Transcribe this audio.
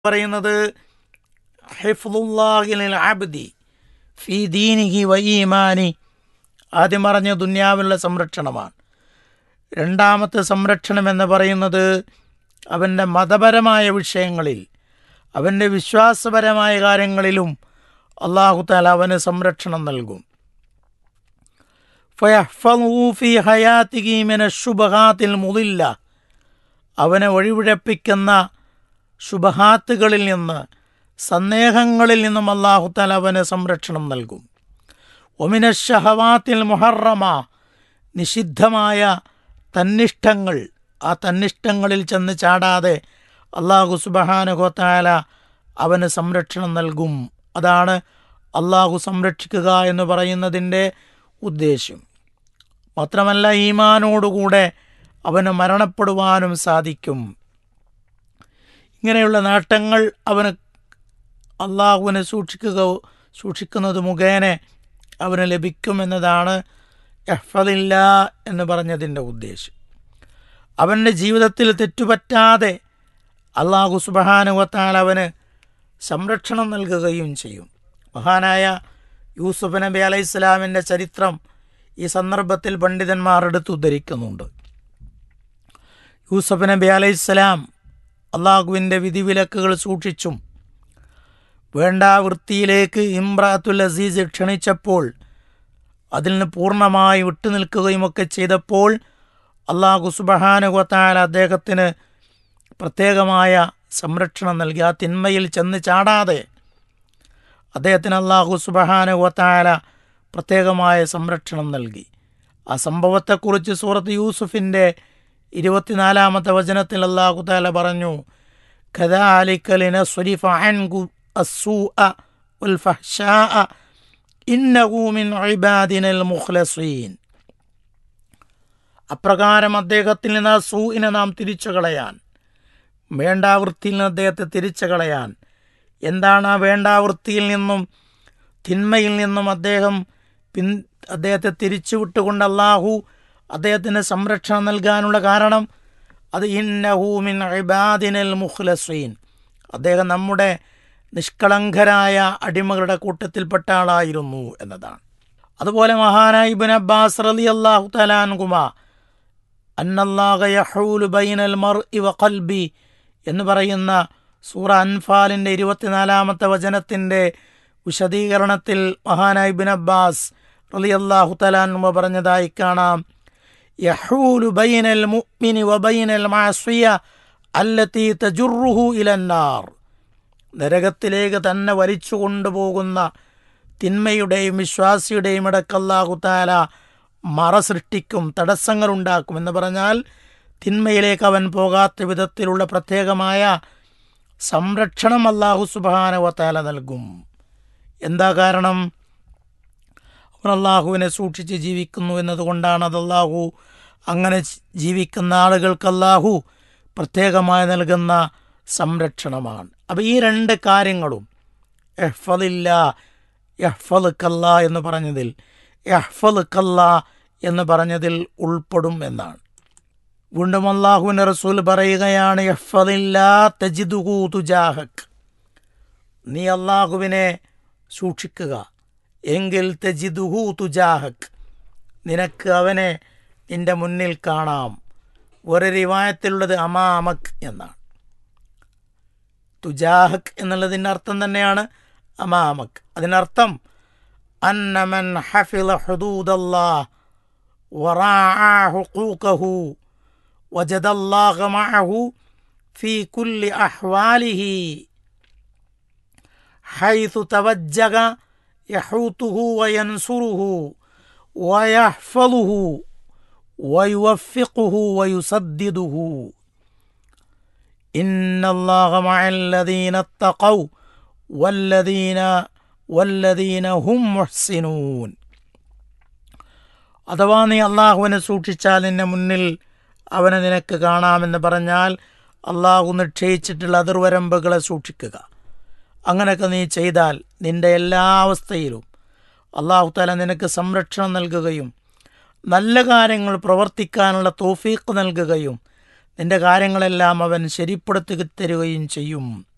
പറയുന്നത് ഹിഫ്ലുല്ലാഹിൽ ആബ്ദി ഫി ദീനിഹി വ ഈമാനി ആദ്യം പറഞ്ഞ ദുന്യാവിലുള്ള സംരക്ഷണമാണ് രണ്ടാമത്തെ സംരക്ഷണം എന്ന് പറയുന്നത് അവൻ്റെ മതപരമായ വിഷയങ്ങളിൽ അവൻ്റെ വിശ്വാസപരമായ കാര്യങ്ങളിലും അള്ളാഹു താല അവന് സംരക്ഷണം നൽകും ഫയഹ്ഫളുഹു ഫി ഹയാത്തിഹി മിന ശുബഹാത്തിൽ മുതില്ല അവനെ ഒഴിവിഴപ്പിക്കുന്ന ശുഭഹാത്തുകളിൽ നിന്ന് സന്ദേഹങ്ങളിൽ നിന്നും അള്ളാഹു താല അവന് സംരക്ഷണം നൽകും ഒമിന ഷഹവാത്തിൽ മുഹറമ നിഷിദ്ധമായ തന്നിഷ്ടങ്ങൾ ആ തന്നിഷ്ടങ്ങളിൽ ചെന്ന് ചാടാതെ അള്ളാഹു സുബഹാനുഹോത്താല അവന് സംരക്ഷണം നൽകും അതാണ് അള്ളാഹു സംരക്ഷിക്കുക എന്ന് പറയുന്നതിൻ്റെ ഉദ്ദേശ്യം മാത്രമല്ല ഈമാനോടുകൂടെ അവന് മരണപ്പെടുവാനും സാധിക്കും ഇങ്ങനെയുള്ള നേട്ടങ്ങൾ അവന് അള്ളാഹുവിനെ സൂക്ഷിക്കുക സൂക്ഷിക്കുന്നത് മുഖേന അവന് ലഭിക്കുമെന്നതാണ് എഹ്ഫദില്ല എന്ന് പറഞ്ഞതിൻ്റെ ഉദ്ദേശം അവൻ്റെ ജീവിതത്തിൽ തെറ്റുപറ്റാതെ അള്ളാഹു സുബഹാനുവത്താൽ അവന് സംരക്ഷണം നൽകുകയും ചെയ്യും മഹാനായ യൂസുഫ് നബി അലൈഹി ഇസ്ലാമിൻ്റെ ചരിത്രം ഈ സന്ദർഭത്തിൽ പണ്ഡിതന്മാർ എടുത്ത് ഉദ്ധരിക്കുന്നുണ്ട് യൂസഫ് നബി അലൈഹി ഇസ്ലാം അള്ളാഹുവിൻ്റെ വിധിവിലക്കുകൾ സൂക്ഷിച്ചും വേണ്ട വൃത്തിയിലേക്ക് ഇമ്രാത്തുൽ അസീസ് ക്ഷണിച്ചപ്പോൾ അതിൽ നിന്ന് പൂർണ്ണമായി വിട്ടുനിൽക്കുകയുമൊക്കെ ചെയ്തപ്പോൾ അള്ളാഹു സുബഹാനുഗത്താൽ അദ്ദേഹത്തിന് പ്രത്യേകമായ സംരക്ഷണം നൽകി ആ തിന്മയിൽ ചെന്ന് ചാടാതെ അദ്ദേഹത്തിന് അള്ളാഹു സുബഹാനുഗത്താല പ്രത്യേകമായ സംരക്ഷണം നൽകി ആ സംഭവത്തെക്കുറിച്ച് സൂറത്ത് യൂസുഫിൻ്റെ ഇരുപത്തിനാലാമത്തെ വചനത്തിൽ അള്ളാഹു താല പറഞ്ഞു ഖദാലിക്കലിന സ്വരിഫ അൻകു السوء والفحشاء إنه من عبادنا المخلصين അപ്രകാരം അദ്ദേഹത്തിൽ നിന്ന് ആ സൂയിനെ നാം തിരിച്ചു കളയാൻ വേണ്ടാവൃത്തിയിൽ നിന്ന് അദ്ദേഹത്തെ തിരിച്ചു കളയാൻ എന്താണ് ആ വേണ്ടാവൃത്തിയിൽ നിന്നും തിന്മയിൽ നിന്നും അദ്ദേഹം പിൻ അദ്ദേഹത്തെ തിരിച്ചു വിട്ടുകൊണ്ട് അള്ളാഹു അദ്ദേഹത്തിന് സംരക്ഷണം നൽകാനുള്ള കാരണം അത് ഇന്നഹൂമിൻ ഇബാദിനൽ മുഖ്ലസീൻ അദ്ദേഹം നമ്മുടെ നിഷ്കളങ്കരായ അടിമകളുടെ കൂട്ടത്തിൽപ്പെട്ട ആളായിരുന്നു എന്നതാണ് അതുപോലെ മഹാനായ ഇബിൻ അബ്ബാസ് റലി അള്ളാഹു തലാൻകുമ അന്നല്ലാഹൂലു ബൈനൽ മർ ഇവ കൽബി എന്ന് പറയുന്ന സൂറ അൻഫാലിൻ്റെ ഇരുപത്തിനാലാമത്തെ വചനത്തിൻ്റെ വിശദീകരണത്തിൽ മഹാനായ ഇബിൻ അബ്ബാസ് റലി അള്ളാഹു തലാൻകുമ പറഞ്ഞതായി കാണാം യഹൂലു ബൈനൽ മുഅ്മിനി വ ബൈനൽ മാസിയ അല്ലത്തി തജുറുഹു ഇലന്നാർ നരകത്തിലേക്ക് തന്നെ വലിച്ചു കൊണ്ടുപോകുന്ന തിന്മയുടെയും വിശ്വാസിയുടെയും ഇടക്കല്ലാഹുത്താല മറ സൃഷ്ടിക്കും തടസ്സങ്ങളുണ്ടാക്കും എന്ന് പറഞ്ഞാൽ തിന്മയിലേക്ക് അവൻ പോകാത്ത വിധത്തിലുള്ള പ്രത്യേകമായ സംരക്ഷണം അള്ളാഹു സുബാനവത്താല നൽകും എന്താ കാരണം അവൻ അള്ളാഹുവിനെ സൂക്ഷിച്ച് ജീവിക്കുന്നു എന്നതുകൊണ്ടാണ് അത് അള്ളാഹു അങ്ങനെ ജീവിക്കുന്ന ആളുകൾക്ക് അള്ളാഹു പ്രത്യേകമായി നൽകുന്ന സംരക്ഷണമാണ് അപ്പോൾ ഈ രണ്ട് കാര്യങ്ങളും എഹ്ഫലില്ല എഹ്ഫൽ കല്ല എന്ന് പറഞ്ഞതിൽ എഹ്ഫൽ കല്ല എന്ന് പറഞ്ഞതിൽ ഉൾപ്പെടും എന്നാണ് വീണ്ടും അള്ളാഹുവിൻ്റെ റസൂൽ പറയുകയാണ് എഹ്ഫലില്ല തജിദുഹു തുജാഹക് നീ അള്ളാഹുവിനെ സൂക്ഷിക്കുക എങ്കിൽ തജിദുഹു തുജാഹക് നിനക്ക് അവനെ നിന്റെ മുന്നിൽ കാണാം ഒരു റിവായത്തിലുള്ളത് അമാമക് എന്നാണ് തുജാഹക് എന്നുള്ളതിൻ്റെ അർത്ഥം തന്നെയാണ് അമാമക് അതിനർത്ഥം അന്നമൻ ഹഫിള ഹുദൂദല്ലാ വറാഅ ഹുഖൂഖഹു വജദല്ലാഹ മഅഹു ഫീ കുല്ലി അഹ്വാലിഹി حيث توجه يحوطه وينصره ويحفظه ويوفقه ويسدده إن الله مع الذين اتقوا والذين والذين هم محسنون അഥവാ നീ അള്ളാഹുവിനെ സൂക്ഷിച്ചാൽ നിന്നെ മുന്നിൽ അവനെ നിനക്ക് കാണാമെന്ന് പറഞ്ഞാൽ അള്ളാഹു നിശ്ചയിച്ചിട്ടുള്ള അതിർവരമ്പുകളെ സൂക്ഷിക്കുക അങ്ങനെയൊക്കെ നീ ചെയ്താൽ നിന്റെ എല്ലാ അവസ്ഥയിലും അള്ളാഹു തല നിനക്ക് സംരക്ഷണം നൽകുകയും നല്ല കാര്യങ്ങൾ പ്രവർത്തിക്കാനുള്ള തോഫീക്ക് നൽകുകയും നിന്റെ കാര്യങ്ങളെല്ലാം അവൻ ശരിപ്പെടുത്തി തരുകയും ചെയ്യും